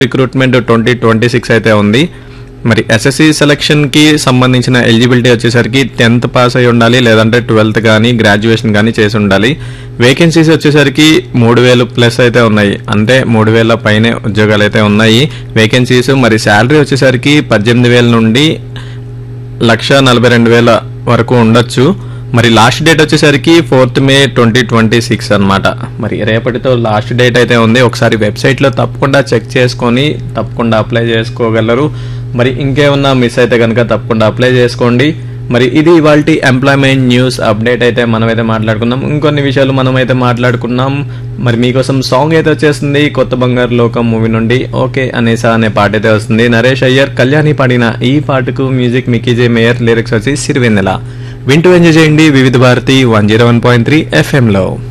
recruitment twenty twenty six అయితే ఉంది మరి ఎస్ఎస్సి సెలక్షన్కి సంబంధించిన ఎలిజిబిలిటీ వచ్చేసరికి టెన్త్ పాస్ అయి ఉండాలి లేదంటే ట్వెల్త్ కానీ గ్రాడ్యుయేషన్ కానీ చేసి ఉండాలి వేకెన్సీస్ వచ్చేసరికి మూడు వేలు ప్లస్ అయితే ఉన్నాయి అంటే మూడు వేల పైనే ఉద్యోగాలు అయితే ఉన్నాయి వేకెన్సీస్ మరి శాలరీ వచ్చేసరికి పద్దెనిమిది వేల నుండి లక్ష నలభై రెండు వేల వరకు ఉండొచ్చు మరి లాస్ట్ డేట్ వచ్చేసరికి fourth May twenty twenty six అనమాట మరి రేపటితో లాస్ట్ డేట్ అయితే ఉంది ఒకసారి వెబ్సైట్లో తప్పకుండా చెక్ చేసుకొని తప్పకుండా అప్లై చేసుకోగలరు మరి ఇంకేమన్నా మిస్ అయితే కనుక తప్పకుండా అప్లై చేసుకోండి మరి ఇది ఇవాళ ఎంప్లాయ్మెంట్ న్యూస్ అప్డేట్ అయితే మనమైతే మాట్లాడుకున్నాం ఇంకొన్ని విషయాలు మనమైతే మాట్లాడుకున్నాం మరి మీకోసం సాంగ్ అయితే వచ్చేస్తుంది కొత్త బంగారు లోకం మూవీ నుండి ఓకే అనేసా అనే పాట అయితే వస్తుంది నరేష్ అయ్యర్ కళ్యాణి పాడిన ఈ పాటకు మ్యూజిక్ మికీజే మేయర్ లిరిక్స్ వచ్చి సిరివెన్నెల వింటూ ఎంజాయ్ చేయండి Vividh Bharati one zero one point three ఎఫ్ఎంలో